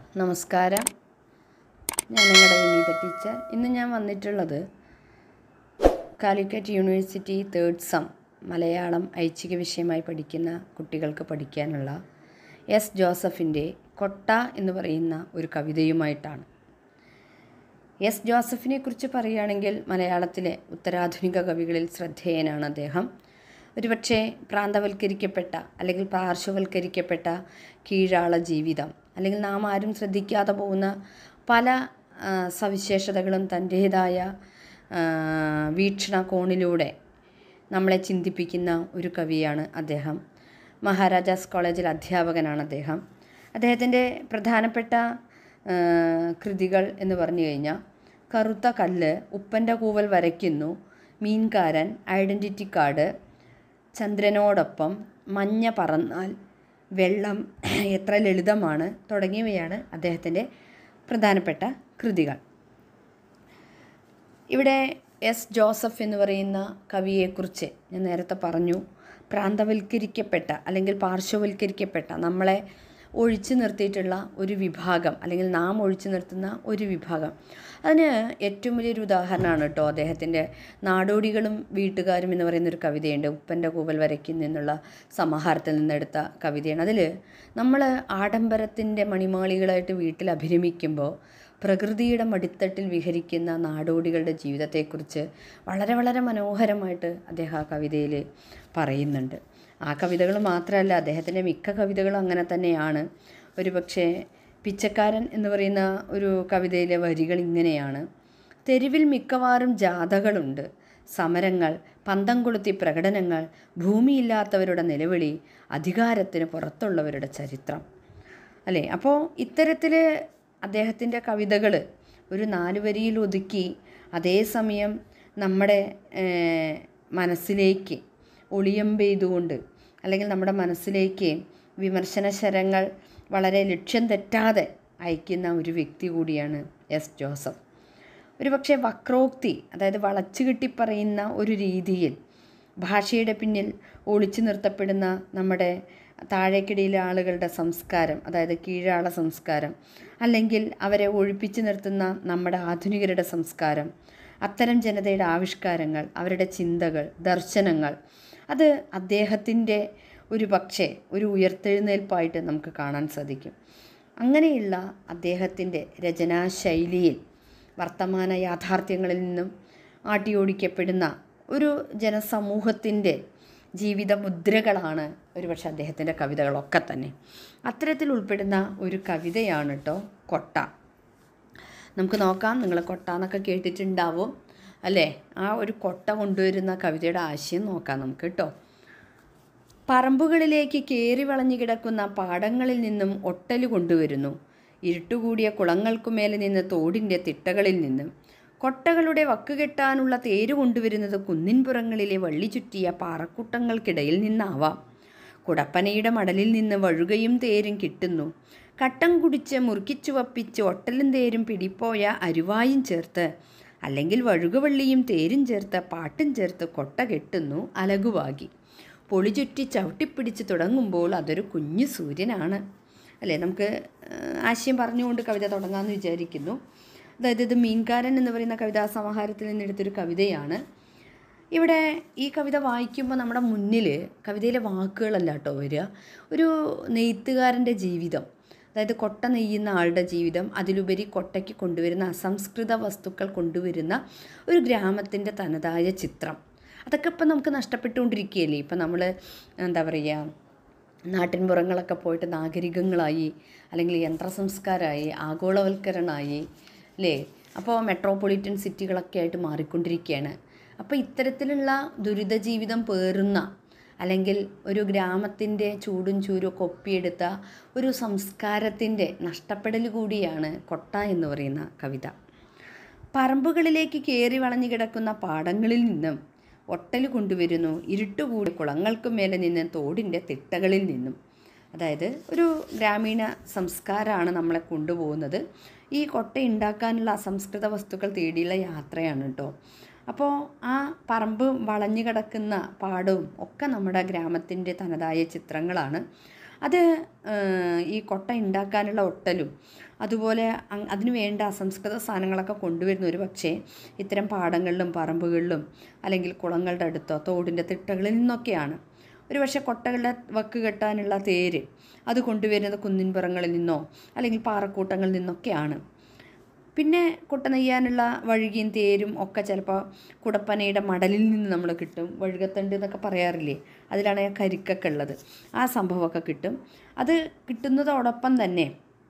നമസ്കാരം ഞാൻ നിങ്ങളുടെ വിനീത ടീച്ചർ ഇന്ന് ഞാൻ വന്നിട്ടുള്ളത് Calicut university third sem Malayalam ഐച്ഛിക വിഷയമായി പഠിക്കുന്ന കുട്ടികൾക്ക് പഠിക്കാനുള്ള എസ് ജോസഫിൻ്റെ കൊട്ട എന്ന് പറയുന്ന ഒരു കവിതയുമായിട്ടാണ് എസ് ജോസഫിനെ കുറിച്ച് പറയുകയാണെങ്കിൽ മലയാളത്തിലെ ഉത്തരാധുനിക കവികളിൽ ശ്രദ്ധേയനാണ് അദ്ദേഹം ഒരുപക്ഷെ പ്രാന്തവൽക്കരിക്കപ്പെട്ട അല്ലെങ്കിൽ പാർശ്വവൽക്കരിക്കപ്പെട്ട കീഴാള ജീവിതം അല്ലെങ്കിൽ നാം ആരും ശ്രദ്ധിക്കാതെ പോകുന്ന പല ആ, സവിശേഷതകളും തൻ്റേതായ ആ, വീക്ഷണകോണിലൂടെ നമ്മളെ ചിന്തിപ്പിക്കുന്ന ഒരു കവിയാണ് അദ്ദേഹം മഹാരാജാസ് കോളേജിൽ അധ്യാപകനാണ് അദ്ദേഹം അദ്ദേഹത്തിൻ്റെ പ്രധാനപ്പെട്ട ആ, കൃതികൾ എന്ന് പറഞ്ഞു കഴിഞ്ഞാൽ കറുത്ത കല്ല് ഉപ്പൻ്റെ കൂവൽ വരയ്ക്കുന്നു മീൻകാരൻ ഐഡൻറ്റിറ്റി കാർഡ് ചന്ദ്രനോടൊപ്പം മഞ്ഞ പറന്നാൽ വെള്ളം എത്ര ലളിതമാണ് തുടങ്ങിയവയാണ് അദ്ദേഹത്തിൻ്റെ പ്രധാനപ്പെട്ട കൃതികൾ ഇവിടെ എസ് ജോസഫ് എന്ന് പറയുന്ന കവിയെക്കുറിച്ച് ഞാൻ നേരത്തെ പറഞ്ഞു പ്രാന്തവൽക്കരിക്കപ്പെട്ട അല്ലെങ്കിൽ പാർശ്വവൽക്കരിക്കപ്പെട്ട നമ്മളെ ഒഴിച്ചു നിർത്തിയിട്ടുള്ള ഒരു വിഭാഗം അല്ലെങ്കിൽ നാം ഒഴിച്ചു നിർത്തുന്ന ഒരു വിഭാഗം അതിന് ഏറ്റവും വലിയൊരു ഉദാഹരണമാണ് കേട്ടോ അദ്ദേഹത്തിൻ്റെ നാടോടികളും വീട്ടുകാരും എന്ന് പറയുന്ന ഒരു കവിതയുണ്ട് ഉപ്പൻ്റെ കൂവൽ വരയ്ക്കും നിന്നുള്ള സമാഹാരത്തിൽ നിന്നെടുത്ത കവിതയാണ് അതിൽ നമ്മൾ ആഡംബരത്തിൻ്റെ മണിമാളികളായിട്ട് വീട്ടിൽ അഭിരമിക്കുമ്പോൾ പ്രകൃതിയുടെ മടിത്തട്ടിൽ വിഹരിക്കുന്ന നാടോടികളുടെ ജീവിതത്തെക്കുറിച്ച് വളരെ വളരെ മനോഹരമായിട്ട് അദ്ദേഹം ആ കവിതയിൽ പറയുന്നുണ്ട് ആ കവിതകൾ മാത്രമല്ല അദ്ദേഹത്തിൻ്റെ മിക്ക കവിതകളും അങ്ങനെ തന്നെയാണ് ഒരു പക്ഷേ പിച്ചക്കാരൻ എന്ന് പറയുന്ന ഒരു കവിതയിലെ വരികൾ ഇങ്ങനെയാണ് തെരുവിൽ മിക്കവാറും ജാഥകളുണ്ട് സമരങ്ങൾ പന്തം കൊളുത്തി പ്രകടനങ്ങൾ ഭൂമിയില്ലാത്തവരുടെ നിലവിളി അധികാരത്തിന് പുറത്തുള്ളവരുടെ ചരിത്രം അല്ലേ അപ്പോൾ ഇത്തരത്തിൽ അദ്ദേഹത്തിൻ്റെ കവിതകൾ ഒരു നാല് വരിയിൽ ഒതുക്കി അതേസമയം നമ്മുടെ ഏഹ്, മനസ്സിലേക്ക് ഒളിയമ്പെയ്തുകൊണ്ട് അല്ലെങ്കിൽ നമ്മുടെ മനസ്സിലേക്ക് വിമർശന ശരങ്ങൾ വളരെ ലക്ഷ്യം തെറ്റാതെ അയക്കുന്ന ഒരു വ്യക്തി കൂടിയാണ് എസ് ജോസഫ് ഒരുപക്ഷെ വക്രോക്തി അതായത് വളച്ചു കെട്ടി പറയുന്ന ഒരു രീതിയിൽ ഭാഷയുടെ പിന്നിൽ ഒളിച്ചു നിർത്തപ്പെടുന്ന നമ്മുടെ താഴേക്കിടയിലെ ആളുകളുടെ സംസ്കാരം അതായത് കീഴാള സംസ്കാരം അല്ലെങ്കിൽ അവരെ ഒഴിപ്പിച്ചു നിർത്തുന്ന നമ്മുടെ ആധുനികരുടെ സംസ്കാരം അത്തരം ജനതയുടെ ആവിഷ്കാരങ്ങൾ അവരുടെ ചിന്തകൾ ദർശനങ്ങൾ അത് അദ്ദേഹത്തിൻ്റെ ഒരു പക്ഷേ ഒരു ഉയർത്തെഴുന്നേൽപ്പായിട്ട് നമുക്ക് കാണാൻ സാധിക്കും അങ്ങനെയുള്ള അദ്ദേഹത്തിൻ്റെ രചനാശൈലിയിൽ വർത്തമാന യാഥാർത്ഥ്യങ്ങളിൽ നിന്നും ആട്ടിയോടിക്കപ്പെടുന്ന ഒരു ജനസമൂഹത്തിൻ്റെ ജീവിത മുദ്രകളാണ് ഒരുപക്ഷെ അദ്ദേഹത്തിൻ്റെ കവിതകളൊക്കെ തന്നെ അത്തരത്തിൽ ഉൾപ്പെടുന്ന ഒരു കവിതയാണ് കേട്ടോ കൊട്ട നമുക്ക് നോക്കാം നിങ്ങൾ കൊട്ട എന്നൊക്കെ കേട്ടിട്ടുണ്ടാവും അല്ലേ ആ ഒരു കൊട്ട കൊണ്ടുവരുന്ന കവിതയുടെ ആശയം നോക്കാം നമുക്ക് കേട്ടോ പറമ്പുകളിലേക്ക് കേറി വളഞ്ഞു കിടക്കുന്ന പാടങ്ങളിൽ നിന്നും ഒട്ടല് കൊണ്ടുവരുന്നു ഇരുട്ടുകൂടിയ കുളങ്ങൾക്കുമേലെ നിന്ന് തോടിൻ്റെ തിട്ടകളിൽ നിന്നും കൊട്ടകളുടെ വക്കുകെട്ടാനുള്ള തേര് കൊണ്ടുവരുന്നത് കുന്നിൻപുറങ്ങളിലെ വള്ളി ചുറ്റിയ പാറക്കൂട്ടങ്ങൾക്കിടയിൽ നിന്നാവാം കുടപ്പനയുടെ മടലിൽ നിന്ന് വഴുകയും തേരും കിട്ടുന്നു കട്ടം കുടിച്ച് മുറുക്കിച്ചുവപ്പിച്ച് ഒട്ടലും തേരും പിടിപ്പോയ അരുവായും ചേർത്ത് അല്ലെങ്കിൽ വഴുകവള്ളിയും തേരും ചേർത്ത് പാട്ടും ചേർത്ത് കൊട്ട കെട്ടുന്നു അലകുവാകി പൊളി ചുറ്റി ചവിട്ടിപ്പിടിച്ച് തുടങ്ങുമ്പോൾ അതൊരു കുഞ്ഞു സൂര്യനാണ് അല്ലേ നമുക്ക് ആ, ആശയം പറഞ്ഞുകൊണ്ട് കവിത തുടങ്ങാമെന്ന് വിചാരിക്കുന്നു അതായത് ഇത് മീൻകാരൻ എന്ന് പറയുന്ന കവിതാ സമാഹാരത്തിൽ നിന്നെടുത്തൊരു കവിതയാണ് ഇവിടെ ഈ കവിത വായിക്കുമ്പോൾ നമ്മുടെ മുന്നിൽ കവിതയിലെ വാക്കുകളല്ല കേട്ടോ വരിക ഒരു നെയ്ത്തുകാരൻ്റെ ജീവിതം അതായത് കൊട്ട നെയ്യുന്ന ആളുടെ ജീവിതം അതിലുപരി കൊട്ടയ്ക്ക് കൊണ്ടുവരുന്ന അസംസ്കൃത വസ്തുക്കൾ കൊണ്ടുവരുന്ന ഒരു ഗ്രാമത്തിൻ്റെ തനതായ ചിത്രം അതൊക്കെ ഇപ്പം നമുക്ക് നഷ്ടപ്പെട്ടുകൊണ്ടിരിക്കുകയല്ലേ ഇപ്പം നമ്മൾ എന്താ പറയുക നാട്ടിൻപുറങ്ങളൊക്കെ പോയിട്ട് നാഗരികങ്ങളായി അല്ലെങ്കിൽ യന്ത്രസംസ്കാരമായി ആഗോളവൽക്കരണമായി അല്ലേ അപ്പോൾ മെട്രോപൊളിറ്റൻ സിറ്റികളൊക്കെ ആയിട്ട് മാറിക്കൊണ്ടിരിക്കുകയാണ് അപ്പോൾ ഇത്തരത്തിലുള്ള ദുരിത ജീവിതം പേറുന്ന അല്ലെങ്കിൽ ഒരു ഗ്രാമത്തിൻ്റെ ചൂടും ചൂരും ഒക്കെ ഒപ്പിയെടുത്ത ഒരു സംസ്കാരത്തിൻ്റെ നഷ്ടപ്പെടൽ കൂടിയാണ് കൊട്ട എന്ന് പറയുന്ന കവിത പറമ്പുകളിലേക്ക് കയറി വളഞ്ഞു കിടക്കുന്ന പാടങ്ങളിൽ നിന്നും ഒട്ടൽ കൊണ്ടുവരുന്നു ഇരുട്ടുകൂടി കുളങ്ങൾക്കു മേലെ നിന്ന് തോടിൻ്റെ തിട്ടകളിൽ നിന്നും അതായത് ഒരു ഗ്രാമീണ സംസ്കാരമാണ് നമ്മളെ കൊണ്ടുപോകുന്നത് ഈ കൊട്ട ഉണ്ടാക്കാനുള്ള അസംസ്കൃത വസ്തുക്കൾ തേടിയുള്ള യാത്രയാണ് കേട്ടോ അപ്പോൾ ആ പറമ്പ് വളഞ്ഞു കിടക്കുന്ന പാടവും ഒക്കെ നമ്മുടെ ഗ്രാമത്തിൻ്റെ തനതായ ചിത്രങ്ങളാണ് അത് ഏഹ്, ഈ കൊട്ട ഉണ്ടാക്കാനുള്ള ഒട്ടലും അതുപോലെ അങ് അതിന് വേണ്ട അസംസ്കൃത സാധനങ്ങളൊക്കെ കൊണ്ടുവരുന്ന ഒരു പക്ഷേ ഇത്തരം പാടങ്ങളിലും പറമ്പുകളിലും അല്ലെങ്കിൽ കുളങ്ങളുടെ അടുത്തോ തോടിൻ്റെ തിട്ടകളിൽ നിന്നൊക്കെയാണ് ഒരു പക്ഷേ കൊട്ടകളുടെ വക്ക് കെട്ടാനുള്ള തേര് അത് കൊണ്ടുവരുന്നത് കുന്നിൻപുറങ്ങളിൽ നിന്നോ അല്ലെങ്കിൽ പാറക്കൂട്ടങ്ങളിൽ നിന്നൊക്കെയാണ് പിന്നെ കുട്ട നെയ്യാനുള്ള വഴുകിയും തേരും ഒക്കെ ചിലപ്പോൾ കുടപ്പനയുടെ മടലിൽ നിന്ന് നമ്മൾ കിട്ടും വഴുകത്തണ്ട് എന്നൊക്കെ പറയാറില്ലേ അതിലാണ് ആ കരിക്കൊക്കെ ഉള്ളത് ആ സംഭവമൊക്കെ കിട്ടും അത് കിട്ടുന്നതോടൊപ്പം തന്നെ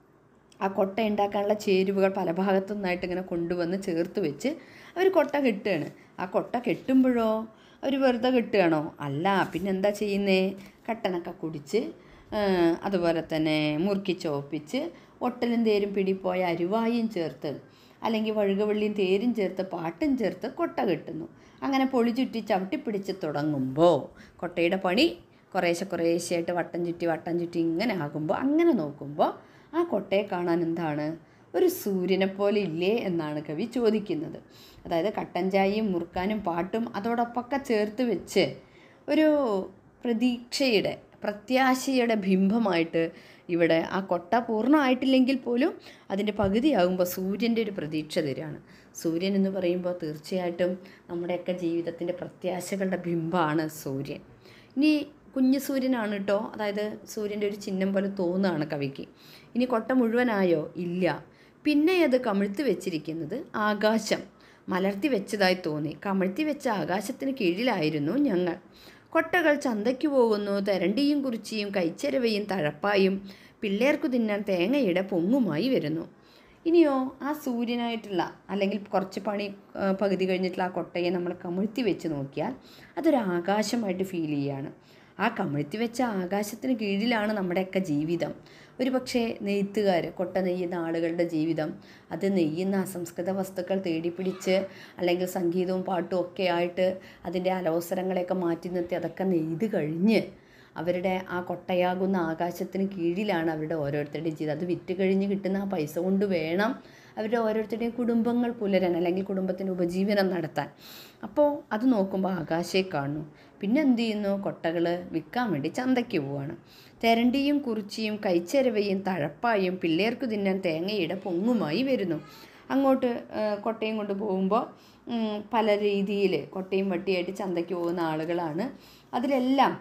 ആ കൊട്ട ഉണ്ടാക്കാനുള്ള ചേരുവകൾ പല ഭാഗത്തു നിന്നായിട്ട് ഇങ്ങനെ കൊണ്ടുവന്ന് ചേർത്ത് വെച്ച് അവർ കൊട്ട കെട്ടുകയാണ് ആ കൊട്ട കെട്ടുമ്പോഴോ അവർ വെറുതെ കെട്ടുകയാണോ അല്ല പിന്നെന്താ ചെയ്യുന്നേ കട്ടനൊക്കെ കുടിച്ച് ആ, അതുപോലെ തന്നെ മുറുക്കി ചോപ്പിച്ച് ഒട്ടലും തേരും പിടിപ്പോയ അരുവായും ചേർത്ത് അല്ലെങ്കിൽ വഴുകവള്ളിയും തേരും ചേർത്ത് പാട്ടും ചേർത്ത് കൊട്ട കെട്ടുന്നു അങ്ങനെ പൊളി ചുറ്റി ചവിട്ടിപ്പിടിച്ച് തുടങ്ങുമ്പോൾ കൊട്ടയുടെ പണി കുറേശ്ശെ കുറേശ്ശെയായിട്ട് വട്ടം ചുറ്റി വട്ടം ചുറ്റി ഇങ്ങനെ ആകുമ്പോൾ അങ്ങനെ നോക്കുമ്പോൾ ആ കൊട്ടയെ കാണാൻ എന്താണ് ഒരു സൂര്യനെ പോലെ ഇല്ലേ എന്നാണ് കവി ചോദിക്കുന്നത് അതായത് കട്ടൻ ചായയും മുറുക്കാനും പാട്ടും അതോടൊപ്പമൊക്കെ ചേർത്ത് വെച്ച് ഒരു പ്രതീക്ഷയുടെ പ്രത്യാശയുടെ ബിംബമായിട്ട് ഇവിടെ ആ കൊട്ട പൂർണ്ണമായിട്ടില്ലെങ്കിൽ പോലും അതിൻ്റെ പകുതിയാകുമ്പോൾ സൂര്യൻ്റെ ഒരു പ്രതീക്ഷ തരികയാണ് സൂര്യൻ എന്ന് പറയുമ്പോൾ തീർച്ചയായിട്ടും നമ്മുടെയൊക്കെ ജീവിതത്തിൻ്റെ പ്രത്യാശകളുടെ ബിംബമാണ് സൂര്യൻ ഇനി കുഞ്ഞു സൂര്യനാണ് കേട്ടോ അതായത് സൂര്യൻ്റെ ഒരു ചിഹ്നം പോലെ തോന്നുകയാണ് കവിക്ക് ഇനി കൊട്ട മുഴുവനായോ ഇല്ല പിന്നെ അത് കമിഴ്ത്തി വെച്ചിരിക്കുന്നത് ആകാശം മലർത്തി വെച്ചതായി തോന്നി കമിഴ്ത്തി വെച്ച ആകാശത്തിന് കീഴിലായിരുന്നു ഞങ്ങൾ കൊട്ടകൾ ചന്തയ്ക്ക് പോകുന്നു തെരണ്ടിയും കുറിച്ചിയും കൈച്ചരവയും തഴപ്പായും പിള്ളേർക്കു തിന്നാൻ തേങ്ങയുടെ പൊങ്ങുമായി വരുന്നു ഇനിയോ ആ സൂര്യനായിട്ടുള്ള അല്ലെങ്കിൽ കുറച്ച് പണി ആ, പകുതി കഴിഞ്ഞിട്ടുള്ള ആ കൊട്ടയെ നമ്മൾ കമിഴ്ത്തി വെച്ച് നോക്കിയാൽ അതൊരു ആകാശമായിട്ട് ഫീൽ ചെയ്യാണ് ആ കമിഴ്ത്തി വെച്ച ആകാശത്തിന് കീഴിലാണ് നമ്മുടെയൊക്കെ ജീവിതം ഒരു പക്ഷേ നെയ്ത്തുകാർ കൊട്ട നെയ്യുന്ന ആളുകളുടെ ജീവിതം അത് നെയ്യുന്ന അസംസ്കൃത വസ്തുക്കൾ തേടിപ്പിടിച്ച് അല്ലെങ്കിൽ സംഗീതവും പാട്ടും ഒക്കെ ആയിട്ട് അതിൻ്റെ അലോസരങ്ങളെയൊക്കെ മാറ്റി നിർത്തി അതൊക്കെ നെയ്ത് കഴിഞ്ഞ് അവരുടെ ആ കൊട്ടയാകുന്ന ആകാശത്തിന് കീഴിലാണ് അവരുടെ ഓരോരുത്തരുടെയും ജീവിതം അത് വിറ്റ് കഴിഞ്ഞ് കിട്ടുന്ന ആ പൈസ കൊണ്ട് വേണം അവരുടെ ഓരോരുത്തരുടെയും കുടുംബങ്ങൾ പുലരാൻ അല്ലെങ്കിൽ കുടുംബത്തിന് ഉപജീവനം നടത്താൻ അപ്പോൾ അത് നോക്കുമ്പോൾ ആകാശേ കാണുന്നു പിന്നെ എന്ത് ചെയ്യുന്നു കൊട്ടകൾ വിൽക്കാൻ വേണ്ടി ചന്തയ്ക്ക് പോവാണ് തെരണ്ടിയും കുറിച്ചിയും കൈച്ചരവയും തഴപ്പായും പിള്ളേർക്ക് തിന്നാൻ തേങ്ങയുടെ പൊങ്ങുമായി വരുന്നു അങ്ങോട്ട് ആ, കൊട്ടയും കൊണ്ട് പോകുമ്പോൾ ഉം, പല രീതിയിൽ കൊട്ടയും വട്ടിയായിട്ട് ചന്തയ്ക്ക് പോകുന്ന ആളുകളാണ് അതിലെല്ലാം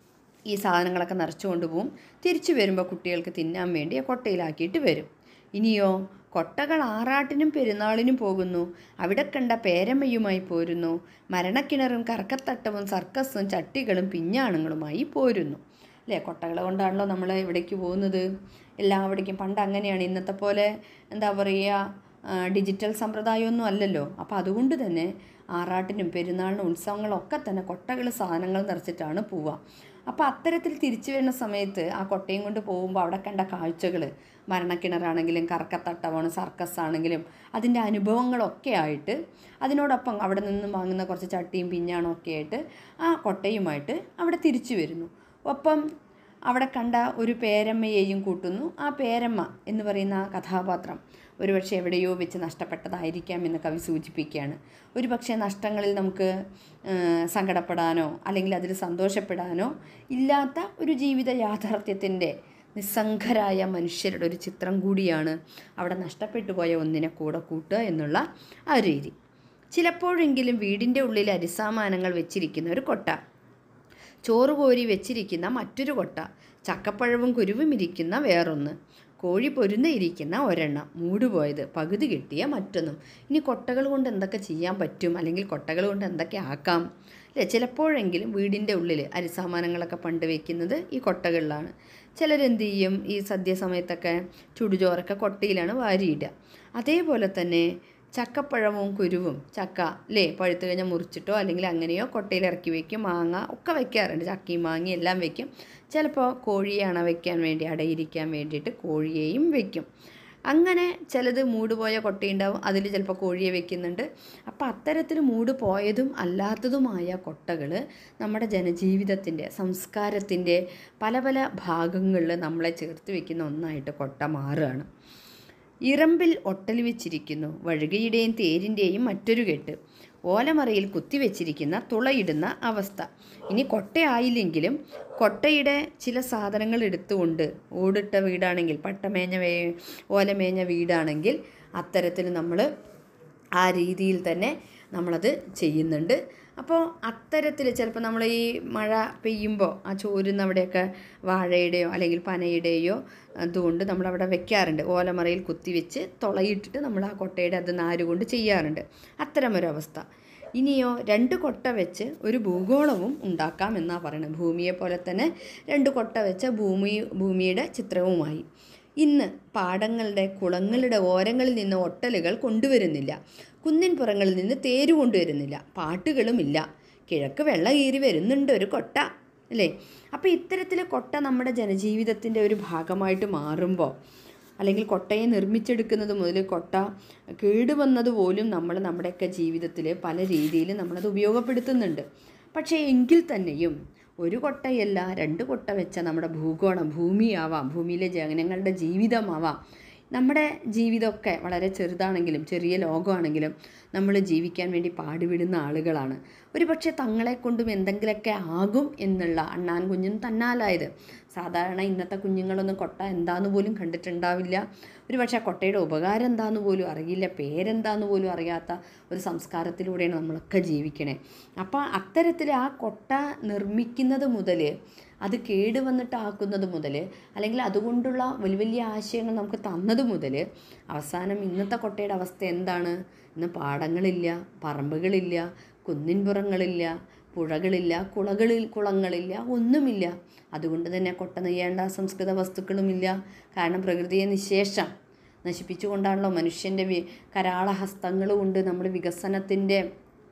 ഈ സാധനങ്ങളൊക്കെ നിറച്ചു കൊണ്ടുപോകും തിരിച്ചു വരുമ്പോൾ കുട്ടികൾക്ക് തിന്നാൻ വേണ്ടി ആ കൊട്ടയിലാക്കിയിട്ട് വരും ഇനിയോ കൊട്ടകൾ ആറാട്ടിനും പെരുന്നാളിനും പോകുന്നു അവിടെ കണ്ട പേരമ്മയുമായി പോരുന്നു മരണക്കിണറും കറക്കത്തട്ടവും സർക്കസും ചട്ടികളും പിഞ്ഞാണങ്ങളുമായി പോരുന്നു അല്ലേ കൊട്ടകൾ കൊണ്ടാണല്ലോ നമ്മൾ ഇവിടേക്ക് പോകുന്നത് എല്ലാവിടേക്കും പണ്ട് അങ്ങനെയാണ് ഇന്നത്തെ പോലെ എന്താ പറയുക ആ, ഡിജിറ്റൽ സമ്പ്രദായമൊന്നും അല്ലല്ലോ അപ്പോൾ അതുകൊണ്ട് തന്നെ ആറാട്ടിനും പെരുന്നാളിനും ഉത്സവങ്ങളൊക്കെ തന്നെ കൊട്ടകൾ സാധനങ്ങൾ നിറച്ചിട്ടാണ് പോവുക അപ്പോൾ അത്തരത്തിൽ തിരിച്ചു വരുന്ന സമയത്ത് ആ കൊട്ടയും കൊണ്ട് പോകുമ്പോൾ അവിടെ കണ്ട കാഴ്ചകൾ മരണക്കിണറാണെങ്കിലും കറക്കത്തട്ടമാണ് സർക്കസ് ആണെങ്കിലും അതിൻ്റെ അനുഭവങ്ങളൊക്കെ ആയിട്ട് അതിനോടൊപ്പം അവിടെ നിന്ന് വാങ്ങുന്ന കുറച്ച് ചട്ടിയും പിഞ്ഞാണും ഒക്കെ ആയിട്ട് ആ കൊട്ടയുമായിട്ട് അവിടെ തിരിച്ചു വരുന്നു ഒപ്പം അവിടെ കണ്ട ഒരു പേരമ്മയെയും കൂട്ടുന്നു ആ പേരമ്മ എന്ന് പറയുന്ന ആ കഥാപാത്രം ഒരുപക്ഷെ എവിടെയോ വെച്ച് നഷ്ടപ്പെട്ടതായിരിക്കാം എന്ന് കവി സൂചിപ്പിക്കുകയാണ് ഒരുപക്ഷെ നഷ്ടങ്ങളിൽ നമുക്ക് ആ, സങ്കടപ്പെടാനോ അല്ലെങ്കിൽ അതിൽ സന്തോഷപ്പെടാനോ ഇല്ലാത്ത ഒരു ജീവിത യാഥാർത്ഥ്യത്തിൻ്റെ നിസ്സംഗരായ മനുഷ്യരുടെ ഒരു ചിത്രം കൂടിയാണ് അവിടെ നഷ്ടപ്പെട്ടു പോയ ഒന്നിനെ കൂടെ കൂട്ടുക എന്നുള്ള ആ ഒരു രീതി ചിലപ്പോഴെങ്കിലും വീടിൻ്റെ ഉള്ളിൽ അരിസാമാനങ്ങൾ വെച്ചിരിക്കുന്ന ഒരു കൊട്ട ചോറ് കോരി വെച്ചിരിക്കുന്ന മറ്റൊരു കൊട്ട ചക്കപ്പഴവും കുരുവും ഇരിക്കുന്ന വേറൊന്ന് കോഴി പൊരുന്ന ഇരിക്കുന്ന ഒരെണ്ണം മൂടുപോയത് പകുതി കിട്ടിയ മറ്റൊന്നും ഇനി കൊട്ടകൾ കൊണ്ട് എന്തൊക്കെ ചെയ്യാൻ പറ്റും അല്ലെങ്കിൽ കൊട്ടകൾ കൊണ്ട് എന്തൊക്കെ ആക്കാം അല്ലേ ചിലപ്പോഴെങ്കിലും വീടിൻ്റെ ഉള്ളിൽ അരിസാമാനങ്ങളൊക്കെ പണ്ട് വെക്കുന്നത് ഈ കൊട്ടകളിലാണ് ചിലരെന്ത് ചെയ്യും ഈ സദ്യ സമയത്തൊക്കെ ചുടുചോറൊക്കെ കൊട്ടയിലാണ് വാരിയിടുക അതേപോലെ തന്നെ ചക്കപ്പഴവും കുരുവും ചക്ക അല്ലേ പഴുത്ത് കഴിഞ്ഞാൽ മുറിച്ചിട്ടോ അല്ലെങ്കിൽ അങ്ങനെയോ കൊട്ടയിൽ ഇറക്കി വെക്കും മാങ്ങ ഒക്കെ വെക്കാറുണ്ട് ചക്കയും മാങ്ങയും എല്ലാം വെക്കും ചിലപ്പോൾ കോഴിയെ അണ വയ്ക്കാൻ വേണ്ടി അടയിരിക്കാൻ വേണ്ടിയിട്ട് കോഴിയെയും വെക്കും അങ്ങനെ ചിലത് മൂട് പോയ കൊട്ടയുണ്ടാവും അതിൽ ചിലപ്പോൾ കോഴിയെ വെക്കുന്നുണ്ട് അപ്പോൾ അത്തരത്തിൽ മൂട് പോയതും അല്ലാത്തതുമായ കൊട്ടകൾ നമ്മുടെ ജനജീവിതത്തിൻ്റെ സംസ്കാരത്തിൻ്റെ പല പല ഭാഗങ്ങളിൽ നമ്മളെ ചേർത്ത് വെക്കുന്ന ഒന്നായിട്ട് കൊട്ട മാറുകയാണ് ഇറമ്പിൽ ഒട്ടൽ വെച്ചിരിക്കുന്നു വഴുകയുടെയും തേരിൻ്റെയും മറ്റൊരു കെട്ട് ഓലമറയിൽ കുത്തിവെച്ചിരിക്കുന്ന തുളയിടുന്ന അവസ്ഥ ഇനി കൊട്ടയായില്ലെങ്കിലും കൊട്ടയുടെ ചില സാധനങ്ങൾ എടുത്തുകൊണ്ട് ഓടിട്ട വീടാണെങ്കിൽ പട്ടമേഞ്ഞ വേ ഓലമേഞ്ഞ വീടാണെങ്കിൽ അത്തരത്തിൽ നമ്മൾ ആ രീതിയിൽ തന്നെ നമ്മളത് ചെയ്യുന്നുണ്ട് അപ്പോൾ അത്തരത്തിൽ ചിലപ്പോൾ നമ്മൾ ഈ മഴ പെയ്യുമ്പോൾ ആ ചോരുന്ന അവിടെയൊക്കെ വാഴയുടെയോ അല്ലെങ്കിൽ പനയുടെയോ അതുകൊണ്ട് നമ്മളവിടെ വെക്കാറുണ്ട് ഓലമറയിൽ കുത്തിവെച്ച് തുളയിട്ടിട്ട് നമ്മൾ ആ കൊട്ടയുടെ അത് നാരുകൊണ്ട് ചെയ്യാറുണ്ട് അത്തരമൊരവസ്ഥ ഇനിയോ രണ്ട് കൊട്ട വെച്ച് ഒരു ഭൂഗോളവും ഉണ്ടാക്കാം എന്നാണ് പറയുന്നത് ഭൂമിയെ പോലെ തന്നെ രണ്ട് കൊട്ട വെച്ച ഭൂമി ഭൂമിയുടെ ചിത്രവുമായി ഇന്ന് പാടങ്ങളുടെ കുളങ്ങളുടെ ഓരങ്ങളിൽ നിന്ന് ഒട്ടലുകൾ കൊണ്ടുവരുന്നില്ല കുന്നിൻ പുറങ്ങളിൽ നിന്ന് തേര് കൊണ്ടുവരുന്നില്ല പാട്ടുകളുമില്ല കിഴക്ക് വെള്ള കീറി വരുന്നുണ്ട് ഒരു കൊട്ട അല്ലേ അപ്പോൾ ഇത്തരത്തിലെ കൊട്ട നമ്മുടെ ജനജീവിതത്തിൻ്റെ ഒരു ഭാഗമായിട്ട് മാറുമ്പോൾ അല്ലെങ്കിൽ കൊട്ടയെ നിർമ്മിച്ചെടുക്കുന്നത് മുതൽ കൊട്ട കേടുവന്നത് പോലും നമ്മൾ നമ്മുടെയൊക്കെ ജീവിതത്തിൽ പല രീതിയിൽ നമ്മളത് ഉപയോഗപ്പെടുത്തുന്നുണ്ട് പക്ഷേ എങ്കിൽ തന്നെയും ഒരു കൊട്ടയല്ല രണ്ട് കൊട്ട വെച്ച നമ്മുടെ ഭൂഗോളം ഭൂമിയാവാം ഭൂമിയിലെ ജനങ്ങളുടെ ജീവിതമാവാം നമ്മുടെ ജീവിതമൊക്കെ വളരെ ചെറുതാണെങ്കിലും ചെറിയ ലോകമാണെങ്കിലും നമ്മൾ ജീവിക്കാൻ വേണ്ടി പാടുവിടുന്ന ആളുകളാണ് ഒരു പക്ഷേ തങ്ങളെ കൊണ്ടും എന്തെങ്കിലുമൊക്കെ ആകും എന്നുള്ള അണ്ണാൻ കുഞ്ഞും തന്നാലായത് സാധാരണ ഇന്നത്തെ കുഞ്ഞുങ്ങളൊന്നും കൊട്ട എന്താന്ന് പോലും കണ്ടിട്ടുണ്ടാവില്ല ഒരു പക്ഷേ ആ കൊട്ടയുടെ ഉപകാരം എന്താന്ന് പോലും അറിയില്ല പേരെന്താന്ന് പോലും അറിയാത്ത ഒരു സംസ്കാരത്തിലൂടെയാണ് നമ്മളൊക്കെ ജീവിക്കണേ അപ്പോൾ അത്തരത്തിൽ ആ കൊട്ട നിർമ്മിക്കുന്നത് മുതൽ അത് കേടുവന്നിട്ട് ആക്കുന്നത് മുതൽ അല്ലെങ്കിൽ അതുകൊണ്ടുള്ള വലിയ വലിയ ആശയങ്ങൾ നമുക്ക് തന്നത് മുതൽ അവസാനം ഇന്നത്തെ കൊട്ടയുടെ അവസ്ഥ എന്താണ് ഇന്ന് പാടങ്ങളില്ല പറമ്പുകളില്ല കുന്നിൻപുറങ്ങളില്ല പുഴകളില്ല കുളകളിൽ കുളങ്ങളില്ല ഒന്നുമില്ല അതുകൊണ്ട് തന്നെ കൊട്ട നെയ്യേണ്ട സംസ്കൃത വസ്തുക്കളുമില്ല കാരണം പ്രകൃതിയെ നിശേഷം നശിപ്പിച്ചുകൊണ്ടാണല്ലോ മനുഷ്യൻ്റെ വി കരാളഹസ്തങ്ങൾ കൊണ്ട് നമ്മൾ വികസനത്തിൻ്റെ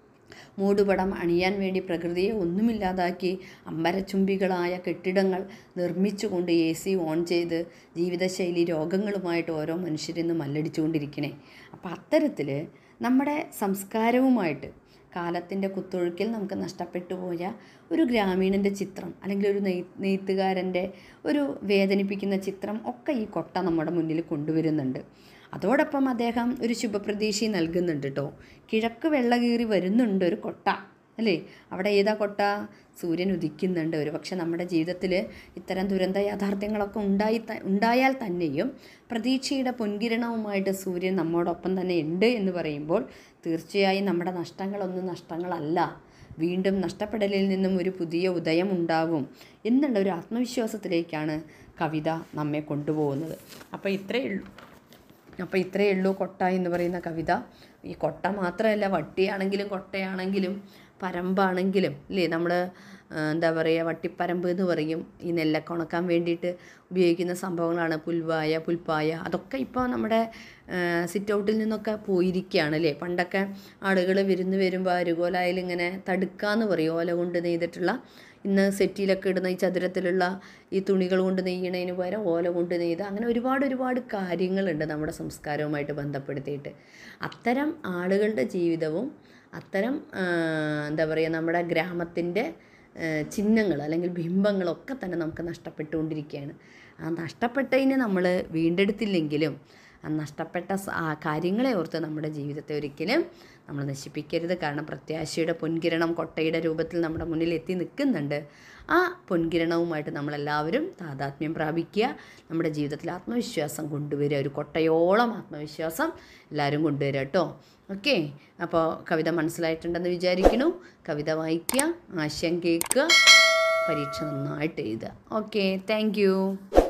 മൂടുപടം അണിയാൻ വേണ്ടി പ്രകൃതിയെ ഒന്നുമില്ലാതാക്കി അമ്പരച്ചുംബികളായ കെട്ടിടങ്ങൾ നിർമ്മിച്ചുകൊണ്ട് എ സി ഓൺ ചെയ്ത് ജീവിതശൈലി രോഗങ്ങളുമായിട്ട് ഓരോ മനുഷ്യരിന്ന് മല്ലടിച്ചുകൊണ്ടിരിക്കണേ അപ്പോൾ അത്തരത്തിൽ നമ്മുടെ സംസ്കാരവുമായിട്ട് കാലത്തിൻ്റെ കുത്തൊഴുക്കിൽ നമുക്ക് നഷ്ടപ്പെട്ടു പോയ ഒരു ഗ്രാമീണൻ്റെ ചിത്രം അല്ലെങ്കിൽ ഒരു നെയ് നെയ്ത്തുകാരൻ്റെ ഒരു വേദനിപ്പിക്കുന്ന ചിത്രം ഒക്കെ ഈ കൊട്ട നമ്മുടെ മുന്നിൽ കൊണ്ടുവരുന്നുണ്ട് അതോടൊപ്പം അദ്ദേഹം ഒരു ശുഭപ്രതീക്ഷ നൽകുന്നുണ്ട് കേട്ടോ കിഴക്ക് വെള്ള കീറി വരുന്നുണ്ട് ഒരു കൊട്ട അല്ലേ അവിടെ ഏതാ കൊട്ട സൂര്യൻ ഉദിക്കുന്നുണ്ട് ഒരു പക്ഷെ നമ്മുടെ ജീവിതത്തിൽ ഇത്തരം ദുരന്ത യാഥാർത്ഥ്യങ്ങളൊക്കെ ഉണ്ടായി ത- ഉണ്ടായാൽ തന്നെയും പ്രതീക്ഷയുടെ പൊൻകിരണവുമായിട്ട് സൂര്യൻ നമ്മോടൊപ്പം തന്നെ ഉണ്ട് എന്ന് പറയുമ്പോൾ തീർച്ചയായും നമ്മുടെ നഷ്ടങ്ങളൊന്നും നഷ്ടങ്ങളല്ല വീണ്ടും നഷ്ടപ്പെടലിൽ നിന്നും ഒരു പുതിയ ഉദയം ഉണ്ടാവും എന്നുള്ള ഒരു ആത്മവിശ്വാസത്തിലേക്കാണ് കവിത നമ്മെ കൊണ്ടുപോകുന്നത് അപ്പോൾ ഇത്രയേ ഉള്ളൂ അപ്പോൾ ഇത്രയേ ഉള്ളൂ കൊട്ട എന്ന് പറയുന്ന കവിത ഈ കൊട്ട മാത്രമല്ല വട്ടിയാണെങ്കിലും കൊട്ടയാണെങ്കിലും പരമ്പാണെങ്കിലും ഇല്ലേ നമ്മൾ എന്താ പറയുക വട്ടിപ്പരമ്പ് എന്ന് പറയും ഈ നെല്ലൊക്കെ ഉണക്കാൻ വേണ്ടിയിട്ട് ഉപയോഗിക്കുന്ന സംഭവങ്ങളാണ് പുൽവായ പുൽപ്പായ അതൊക്കെ ഇപ്പോൾ നമ്മുടെ സിറ്റ് ഔട്ടിൽ നിന്നൊക്കെ പോയിരിക്കുകയാണ് അല്ലേ പണ്ടൊക്കെ ആളുകൾ വിരുന്ന് വരുമ്പോൾ അരുകോലായിൽ ഇങ്ങനെ തടുക്കാന്ന് പറയും ഓല കൊണ്ട് നെയ്തിട്ടുള്ള ഇന്ന് സെറ്റിയിലൊക്കെ ഇടുന്ന ഈ ചതുരത്തിലുള്ള ഈ തുണികൾ കൊണ്ട് നെയ്യണതിന് പകരം ഓല കൊണ്ട് നെയ്ത് അങ്ങനെ ഒരുപാട് ഒരുപാട് കാര്യങ്ങളുണ്ട് നമ്മുടെ സംസ്കാരവുമായിട്ട് ബന്ധപ്പെടുത്തിയിട്ട് അത്തരം ആളുകളുടെ ജീവിതവും അത്തരം ആ, എന്താ പറയുക നമ്മുടെ ഗ്രാമത്തിൻ്റെ ചിഹ്നങ്ങൾ അല്ലെങ്കിൽ ബിംബങ്ങളൊക്കെ തന്നെ നമുക്ക് നഷ്ടപ്പെട്ടുകൊണ്ടിരിക്കുകയാണ് ആ നഷ്ടപ്പെട്ടതിനെ നമ്മൾ വീണ്ടെടുത്തില്ലെങ്കിലും ആ നഷ്ടപ്പെട്ട സ- ആ കാര്യങ്ങളെ ഓർത്ത് നമ്മുടെ ജീവിതത്തെ ഒരിക്കലും നമ്മൾ നശിപ്പിക്കരുത് കാരണം പ്രത്യാശയുടെ പൊൻകിരണം കൊട്ടയുടെ രൂപത്തിൽ നമ്മുടെ മുന്നിൽ എത്തി നിൽക്കുന്നുണ്ട് ആ പൊൻകിരണവുമായിട്ട് നമ്മളെല്ലാവരും താതാത്മ്യം പ്രാപിക്കുക നമ്മുടെ ജീവിതത്തിൽ ആത്മവിശ്വാസം കൊണ്ടുവരിക ഒരു കൊട്ടയോളം ആത്മവിശ്വാസം എല്ലാവരും കൊണ്ടുവരിക കേട്ടോ ഓക്കെ അപ്പോൾ കവിത മനസ്സിലായിട്ടുണ്ടെന്ന് വിചാരിക്കുന്നു കവിത വായിക്കുക ആശയം കേൾക്കുക പരീക്ഷ നന്നായിട്ട് എഴുതുക ഓക്കെ താങ്ക്